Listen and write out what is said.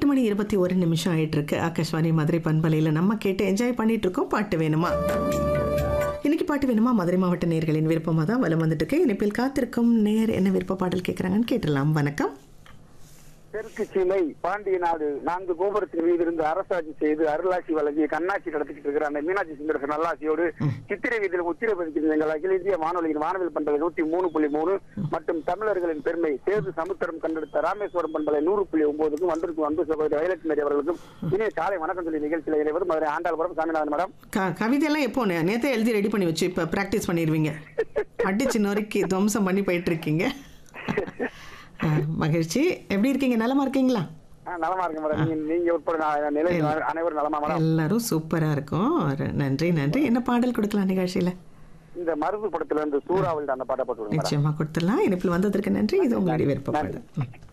எட்டு மணி இருபத்தி ஒரு நிமிஷம் ஆயிட்டு இருக்கு ஆகாஷ்வாணி மதுரை பண்பலையில் நம்ம கேட்டு என்ஜாய் பண்ணிட்டு இருக்கோம் பாட்டு வேணுமா இன்னைக்கு பாட்டு வேணுமா மதுரை மாவட்ட நேர்களின் விருப்பமாக தான் வலம் வந்துட்டு இருக்கு இனிப்பில் காத்திருக்கும் நேர் என்ன விருப்ப பாடல் கேட்குறாங்கன்னு கேட்டுடலாம் வணக்கம் தெற்கு சீமை பாண்டிய நாடு நான்கு கோபுரத்தின் மீது இருந்து அரசாட்சி செய்து அருளாட்சி வழங்கி கண்ணாட்சி நடத்திக்கிட்டு இருக்கிற அந்த மீனாட்சி சுந்தரசன் நல்லாட்சியோடு சித்திரை வீதியில் உத்திர பதிக்கிற எங்கள் அகில இந்திய வானொலியின் வானவில் பண்பலை நூத்தி மூணு புள்ளி மூணு மற்றும் தமிழர்களின் பெருமை தேர்வு சமுத்திரம் கண்டெடுத்த ராமேஸ்வரம் பண்பலை நூறு புள்ளி ஒன்பதுக்கும் வந்திருக்கும் அன்பு சகோதரி வயலட் மேரி அவர்களுக்கும் இனிய காலை வணக்கம் சொல்லி நிகழ்ச்சியில் இணைவர் மதுரை ஆண்டாள்புரம் சாமிநாதன் மேடம் க கவிதையெல்லாம் எப்போ நே- நேத்தே எழுதி ரெடி பண்ணி வச்சு இப்போ ப்ராக்டிஸ் பண்ணிடுவீங்க அடிச்சு நொறுக்கி துவம்சம் பண்ணி போயிட்டு இருக்கீங்க ஆ, மகிழ்ச்சி எப்படி இருக்கீங்க நலமா இருக்கீங்களா ஆ, நலமா இருக்கு மேடம் நீங்க- நீங்க உட்பட நான் நிலை அனைவரும் நலமா மேடம் எல்லாரும் சூப்பரா இருக்கும் ஒரு நன்றி நன்றி என்ன பாடல் கொடுக்கலாம் நிகழ்ச்சியில இந்த மருது படத்துல இருந்து சூறாவளி அந்த பாட்டை போட்டு விடுங்க மேடம் நிச்சயமா கொடுத்துடலாம் இனிப்பில் வந்ததற்கு நன்றி இது உங்களுடைய விருப்ப பாடல் ம்.